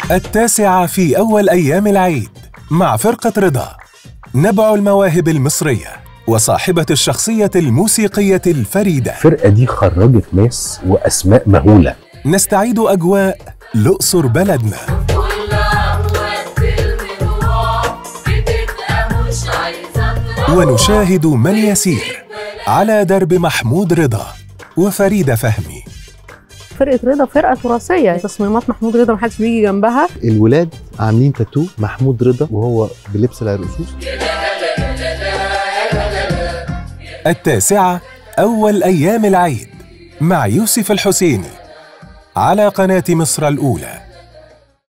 التاسعة في أول أيام العيد مع فرقة رضا نبع المواهب المصرية وصاحبة الشخصية الموسيقية الفريدة الفرقه دي خرجت ناس واسماء مهوله نستعيد أجواء الأقصر بلدنا ونشاهد من يسير على درب محمود رضا وفريدة فهمي فرقه رضا فرقه تراثيه تصميمات محمود رضا محدش بيجي جنبها الولاد عاملين تاتو محمود رضا وهو بلبس العرقسوس التاسعة أول أيام العيد مع يوسف الحسيني على قناة مصر الأولى